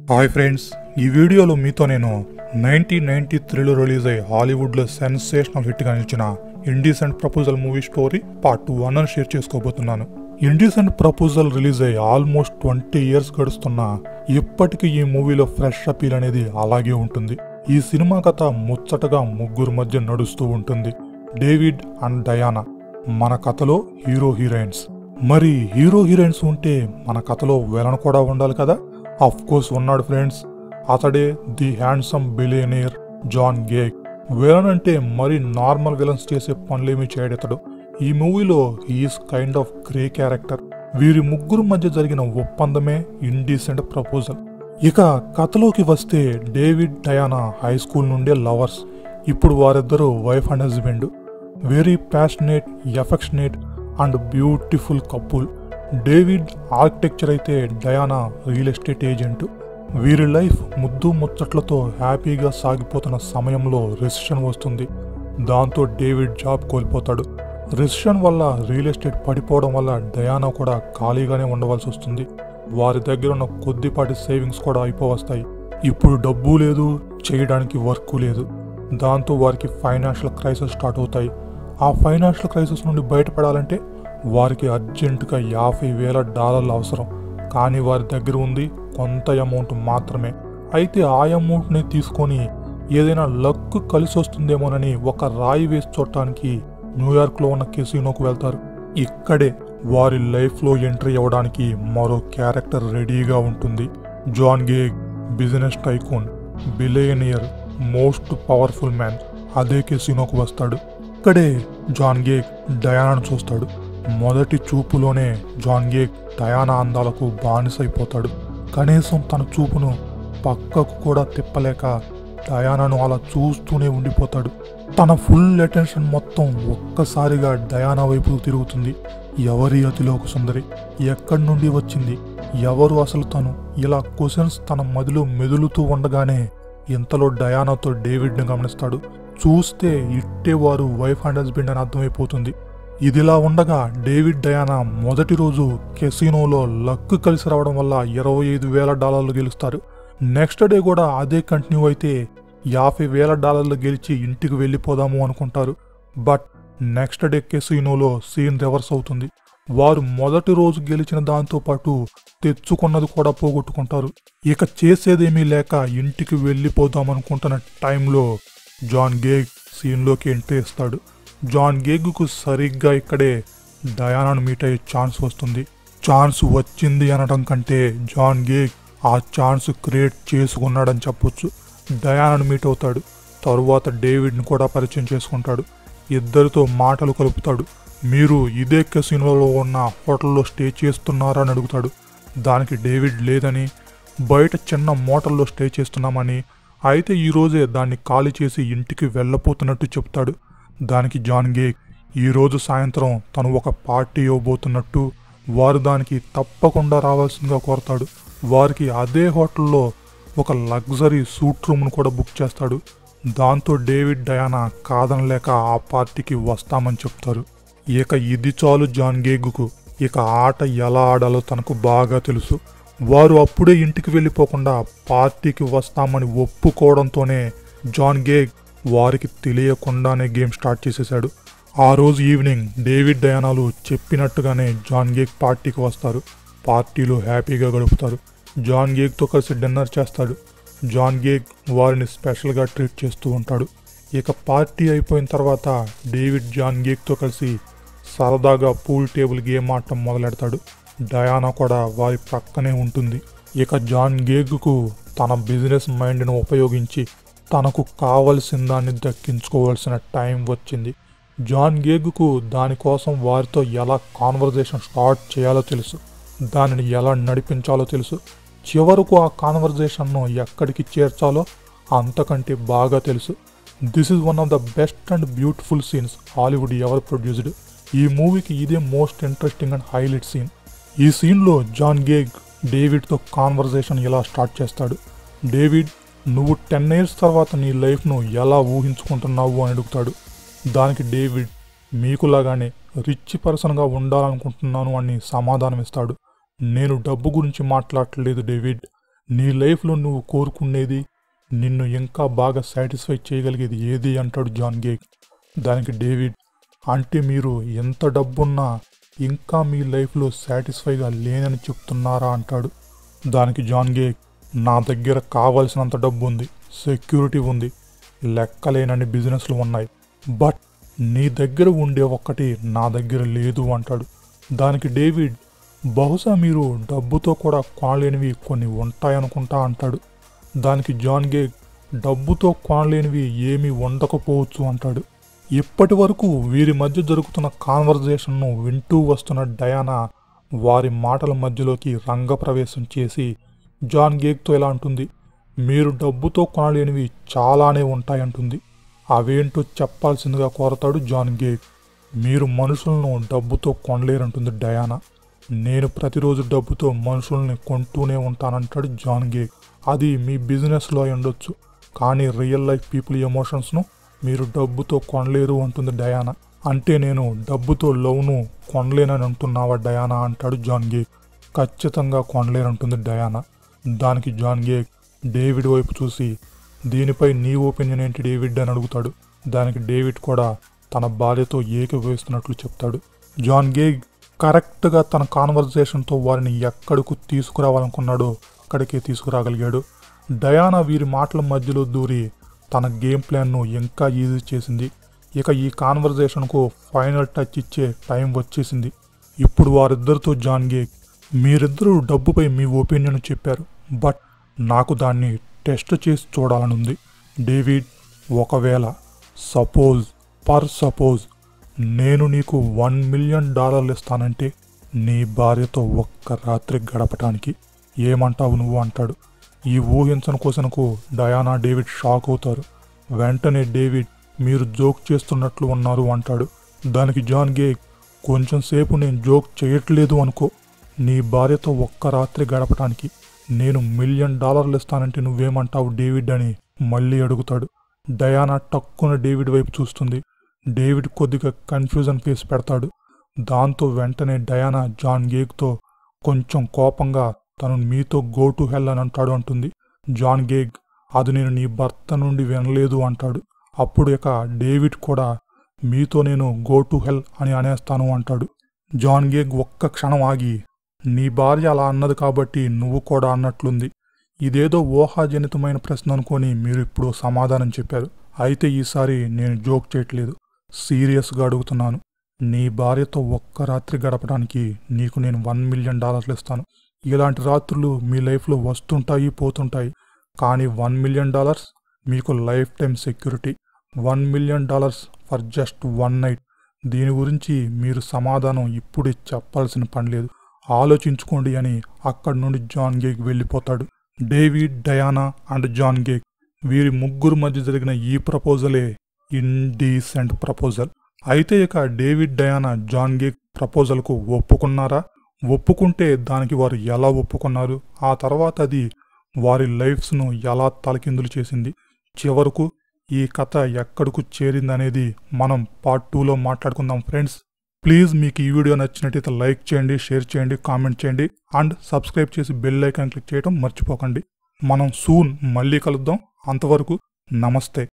hi friends ఈ వీడియోలో మీతో నేను నైన్టీన్ నైన్టీ త్రీలో రిలీజ్ అయ్యి హాలీవుడ్లో సెన్సేషనల్ హిట్గా నిలిచిన Indecent Proposal movie story part one అని షేర్ చేసుకోబోతున్నాను ఇండీసెంట్ ప్రపోజల్ రిలీజ్ అయ్యి ఆల్మోస్ట్ ట్వంటీ ఇయర్స్ గడుస్తున్నా ఇప్పటికీ ఈ మూవీలో ఫ్రెష్ అపీల్ అనేది అలాగే ఉంటుంది ఈ సినిమా కథ ముచ్చటగా ముగ్గురు మధ్య నడుస్తూ ఉంటుంది డేవిడ్ అండ్ డయానా మన కథలో హీరో హీరోయిన్స్ మరి హీరో హీరోయిన్స్ ఉంటే మన కథలో విలన్ కూడా ఉండాలి కదా అఫ్ కోర్స్ ఉన్నాడు ఫ్రెండ్స్ అతడే the handsome billionaire John Gage villain అంటే మరి నార్మల్ విలన్స్ చేసే పనులేమీ చేయడెతడు ఈ మూవీలో he's kind of grey character వీరి ముగ్గురు మధ్య జరిగిన ఒప్పందమే ఇండీసెంట్ ప్రపోజల్ ఇక కథలోకి వస్తే డేవిడ్ డయానా హై స్కూల్ నుండే లవర్స్ ఇప్పుడు వారిద్దరూ wife and husband very passionate affectionate and beautiful couple David architecture అయితే డయానా రియల్ ఎస్టేట్ ఏజెంట్ వీరి లైఫ్ ముద్దు ముచ్చట్లతో హ్యాపీగా సాగిపోతున్న సమయంలో రెసిషన్ వస్తుంది దాంతో డేవిడ్ జాబ్ కోల్పోతాడు రెసిషన్ వల్ల రియల్ ఎస్టేట్ పడిపోవడం వల్ల డయానా కూడా ఖాళీగానే ఉండవలసి వస్తుంది వారి దగ్గర ఉన్న కొద్దిపాటి సేవింగ్స్ కూడా అయిపోవస్తాయి ఇప్పుడు డబ్బు లేదు చేయడానికి వర్క్ లేదు దాంతో వారికి ఫైనాన్షియల్ క్రైసిస్ స్టార్ట్ అవుతాయి ఆ ఫైనాన్షియల్ క్రైసిస్ నుండి బయటపడాలంటే వారికి అర్జెంటుగా యాభై వేల డాలర్లు అవసరం కానీ వారి దగ్గర ఉంది కొంత అమౌంట్ మాత్రమే అయితే ఆ అమౌంట్ని తీసుకొని ఏదైనా లక్ కలిసి వస్తుందేమోనని ఒక రాయి వేసి చూడటానికి న్యూయార్క్లో ఉన్న కెసినోకు వెళ్తారు ఇక్కడే వారి లైఫ్లో ఎంట్రీ అవ్వడానికి మరో క్యారెక్టర్ రెడీగా ఉంటుంది John Gage business tycoon billionaire most powerful man అదే కెసినోకు వస్తాడు ఇక్కడే జాన్ గేగ్ డయానాను చూస్తాడు మొదటి చూపులోనే జాన్ గేగ్ డయానా అందాలకు బానిసైపోతాడు కనీసం తన చూపును పక్కకు కూడా తిప్పలేక డయానాను అలా చూస్తూనే ఉండిపోతాడు తన ఫుల్ అటెన్షన్ మొత్తం ఒక్కసారిగా డయానా వైపు తిరుగుతుంది ఎవరి అతిలోక సుందరి ఎక్కడి నుండి వచ్చింది ఎవరు అసలు తను ఇలా క్వశ్చన్స్ తన మదిలో మెదులుతూ ఉండగానే ఇంతలో డయానాతో డేవిడ్ని గమనిస్తాడు చూస్తే ఇట్టే వారు వైఫ్ అండ్ హస్బెండ్ అని అర్థమైపోతుంది ఇదిలా ఉండగా డేవిడ్ డయానా మొదటి రోజు కెసినోలో లక్ కలిసి రావడం వల్ల ఇరవై ఐదు వేల డాలర్లు గెలుస్తారు నెక్స్ట్ డే కూడా అదే కంటిన్యూ అయితే యాభై వేల డాలర్లు గెలిచి ఇంటికి వెళ్ళిపోదాము అనుకుంటారు బట్ నెక్స్ట్ డే కెసినోలో సీన్ రివర్స్ అవుతుంది వారు మొదటి రోజు గెలిచిన దాంతో పాటు తెచ్చుకున్నది కూడా పోగొట్టుకుంటారు ఇక చేసేదేమీ లేక ఇంటికి వెళ్ళిపోదాం అనుకుంటున్న టైంలో జాన్ గేగ్ సీన్లోకి ఎంట్రీ ఇస్తాడు జాన్ గేగ్కు సరిగ్గా ఇక్కడే డయానాను మీట్ అయ్యే ఛాన్స్ వస్తుంది ఛాన్స్ వచ్చింది అనడం కంటే జాన్ గేగ్ ఆ ఛాన్స్ క్రియేట్ చేసుకున్నాడని చెప్పొచ్చు డయానాను మీట్ అవుతాడు తరువాత డేవిడ్ని కూడా పరిచయం చేసుకుంటాడు ఇద్దరితో మాటలు కలుపుతాడు మీరు ఇదే కెసినోలో ఉన్న హోటల్లో స్టే చేస్తున్నారా అని అడుగుతాడు దానికి డేవిడ్ లేదని బయట చిన్న మోటల్లో స్టే చేస్తున్నామని అయితే ఈరోజే దాన్ని ఖాళీ చేసి ఇంటికి వెళ్ళపోతున్నట్టు చెప్తాడు దానికి జాన్ గేగ్ ఈరోజు సాయంత్రం తను ఒక పార్టీ ఇవ్వబోతున్నట్టు వారు దానికి తప్పకుండా రావాల్సిందిగా కోరతాడు వారికి అదే హోటల్లో ఒక లగ్జరీ సూట్ రూమ్ను కూడా బుక్ చేస్తాడు దాంతో డేవిడ్ డయానా కాదనలేక ఆ పార్టీకి వస్తామని చెప్తారు ఇక ఇది చాలు జాన్ గేగుకు ఇక ఆట ఎలా ఆడాలో తనకు బాగా తెలుసు వారు అప్పుడే ఇంటికి వెళ్ళిపోకుండా పార్టీకి వస్తామని ఒప్పుకోవడంతోనే జాన్ గేగ్ వారికి తెలియకుండానే గేమ్ స్టార్ట్ చేసేశాడు ఆ రోజు ఈవినింగ్ డేవిడ్ డయానాలు చెప్పినట్టుగానే జాన్ గేగ్ పార్టీకి వస్తారు పార్టీలో హ్యాపీగా గడుపుతారు జాన్ గేగ్తో కలిసి డిన్నర్ చేస్తాడు జాన్ గేగ్ వారిని స్పెషల్గా ట్రీట్ చేస్తూ ఉంటాడు ఇక పార్టీ అయిపోయిన తర్వాత డేవిడ్ జాన్ గేగ్తో కలిసి సరదాగా పూల్ టేబుల్ గేమ్ ఆడటం మొదలెడతాడు డయానా కూడా వారి ప్రక్కనే ఉంటుంది ఇక జాన్ గేగ్కు తన బిజినెస్ మైండ్ను ఉపయోగించి తనకు కావలసిన దాన్ని దక్కించుకోవాల్సిన టైం వచ్చింది జాన్ గేగ్కు దానికోసం వారితో ఎలా కాన్వర్జేషన్ స్టార్ట్ చేయాలో తెలుసు దానిని ఎలా నడిపించాలో తెలుసు చివరకు ఆ కాన్వర్జేషన్ను ఎక్కడికి చేర్చాలో అంతకంటే బాగా తెలుసు this is one of the best and beautiful scenes Hollywood ever produced ఈ మూవీకి ఇదే most interesting and highlight scene ఈ సీన్లో జాన్ గేగ్ డేవిడ్తో కాన్వర్జేషన్ ఇలా స్టార్ట్ చేస్తాడు డేవిడ్ నువ్వు టెన్ ఇయర్స్ తర్వాత నీ లైఫ్ను ఎలా ఊహించుకుంటున్నావు అని అడుగుతాడు దానికి డేవిడ్ మీకులాగానే రిచ్ పర్సన్గా ఉండాలనుకుంటున్నాను అని సమాధానం ఇస్తాడు నేను డబ్బు గురించి మాట్లాడట్లేదు డేవిడ్ నీ లైఫ్లో నువ్వు కోరుకునేది నిన్ను ఇంకా బాగా సాటిస్ఫై చేయగలిగేది ఏది అంటాడు జాన్ గేగ్ దానికి డేవిడ్ అంటే మీరు ఎంత డబ్బున్నా ఇంకా మీ లైఫ్లో సాటిస్ఫైగా లేనని చెప్తున్నారా అంటాడు దానికి జాన్ గేగ్ నా దగ్గర కావాల్సినంత డబ్బు ఉంది సెక్యూరిటీ ఉంది లెక్కలేనన్ని బిజినెస్లు ఉన్నాయి బట్ నీ దగ్గర ఉండే ఒక్కటి నా దగ్గర లేదు అంటాడు దానికి డేవిడ్ బహుశా మీరు డబ్బుతో కూడా కొనలేనివి కొన్ని ఉంటాయనుకుంటా అంటాడు దానికి జాన్ గేగ్ డబ్బుతో కొనలేనివి ఏమీ ఉండకపోవచ్చు అంటాడు ఇప్పటి వరకు వీరి మధ్య జరుగుతున్న కాన్వర్జేషన్ను వింటూ వస్తున్న డయానా వారి మాటల మధ్యలోకి రంగప్రవేశం చేసి జాన్ గేగ్తో ఇలా అంటుంది మీరు డబ్బుతో కొనలేనివి చాలానే ఉంటాయంటుంది అవేంటో చెప్పాల్సిందిగా కోరతాడు జాన్ గేగ్ మీరు మనుషులను డబ్బుతో కొనలేరంటుంది డయానా నేను ప్రతిరోజు డబ్బుతో మనుషుల్ని కొంటూనే ఉంటానంటాడు జాన్ గేగ్ అది మీ బిజినెస్లో అయి ఉండొచ్చు కానీ రియల్ లైఫ్ పీపుల్ ఎమోషన్స్ను మీరు డబ్బుతో కొనలేరు అంటుంది డయానా అంటే నేను డబ్బుతో లవ్ను కొనలేనని అంటున్నావా డయానా అంటాడు జాన్ గేగ్ ఖచ్చితంగా కొనలేనంటుంది డయానా దానికి జాన్ గేగ్ డేవిడ్ వైపు చూసి దీనిపై నీ ఒపీనియన్ ఏంటి డేవిడ్ అని అడుగుతాడు దానికి డేవిడ్ కూడా తన భార్యతో ఏకీభవిస్తున్నట్లు చెప్తాడు జాన్ గేగ్ కరెక్ట్గా తన కాన్వర్జేషన్తో వారిని ఎక్కడకు తీసుకురావాలనుకున్నాడో అక్కడికే తీసుకురాగలిగాడు డయానా వీరి మాటల మధ్యలో దూరి తన గేమ్ ప్లాన్ను ఇంకా ఈజీ చేసింది ఇక ఈ కాన్వర్జేషన్కు ఫైనల్ టచ్ ఇచ్చే టైం వచ్చేసింది ఇప్పుడు వారిద్దరితో జాన్ గేగ్ మీరిద్దరూ డబ్బుపై మీ ఒపీనియన్ చెప్పారు బట్ నాకు దాన్ని టెస్ట్ చేసి చూడాలనుంది డేవిడ్ ఒకవేళ సపోజ్ పర్ సపోజ్ నేను నీకు వన్ మిలియన్ డాలర్లు ఇస్తానంటే నీ భార్యతో ఒక్క రాత్రి గడపటానికి ఏమంటావు నువ్వు అంటాడు ఈ ఊహించని క్వశ్చన్కు డయానా డేవిడ్ షాక్ అవుతారు వెంటనే డేవిడ్ మీరు జోక్ చేస్తున్నట్లు ఉన్నారు అంటాడు దానికి జాన్ గే కొంచెం సేపు నేను జోక్ చేయట్లేదు అనుకో నీ భార్యతో ఒక్క రాత్రి గడపటానికి నేను మిలియన్ డాలర్లు ఇస్తానంటే నువ్వేమంటావు డేవిడ్ అని మళ్ళీ అడుగుతాడు డయానా టక్కున డేవిడ్ వైపు చూస్తుంది డేవిడ్ కొద్దిగా కన్ఫ్యూజన్ ఫేస్ పెడతాడు దాంతో వెంటనే డయానా జాన్ గేగ్తో కొంచెం కోపంగా తను మీతో గో టు హెల్ అని అంటాడు అంటుంది జాన్ గేగ్ అది నేను నీ భర్త నుండి వినలేదు అంటాడు అప్పుడు ఇక డేవిడ్ కూడా మీతో నేను గో టు హెల్ అని అనేస్తాను అంటాడు జాన్ గేగ్ ఒక్క క్షణం ఆగి నీ భార్య అలా అన్నది కాబట్టి నువ్వు కూడా అన్నట్లుంది ఇదేదో ఊహాజనితమైన ప్రశ్న అనుకొని మీరు ఇప్పుడు సమాధానం చెప్పారు అయితే ఈసారి నేను జోక్ చేయట్లేదు సీరియస్గా అడుగుతున్నాను నీ భార్యతో ఒక్క రాత్రి గడపడానికి నీకు నేను వన్ మిలియన్ డాలర్లు ఇస్తాను ఇలాంటి రాత్రులు మీ లైఫ్లో వస్తుంటాయి పోతుంటాయి కానీ వన్ మిలియన్ డాలర్స్ మీకు life time security one million dollars for just one night దీని గురించి మీరు సమాధానం ఇప్పుడే చెప్పాల్సిన పని లేదు ఆలోచించుకోండి అని అక్కడి నుండి జాన్ గేగ్ వెళ్ళిపోతాడు David Diana and John Gage వీరి ముగ్గురు మధ్య జరిగిన ఈ ప్రపోజలే ఇండీసెంట్ ప్రపోజల్ అయితే ఇక డేవిడ్ డయానా జాన్ గేగ్ ప్రపోజల్కు ఒప్పుకున్నారా ఒప్పుకుంటే దానికి వారు ఎలా ఒప్పుకున్నారు ఆ తర్వాత అది వారి లైఫ్స్ను ఎలా తలకిందులు చేసింది చివరకు ఈ కథ ఎక్కడకు చేరిందనేది మనం పార్ట్ టూలో మాట్లాడుకుందాం ఫ్రెండ్స్ ప్లీజ్ మీకు ఈ వీడియో నచ్చినట్టయితే లైక్ చేయండి షేర్ చేయండి కామెంట్ చేయండి అండ్ సబ్స్క్రైబ్ చేసి బెల్ ఐకాన్ క్లిక్ చేయడం మర్చిపోకండి మనం సూన్ మళ్ళీ కలుద్దాం అంతవరకు నమస్తే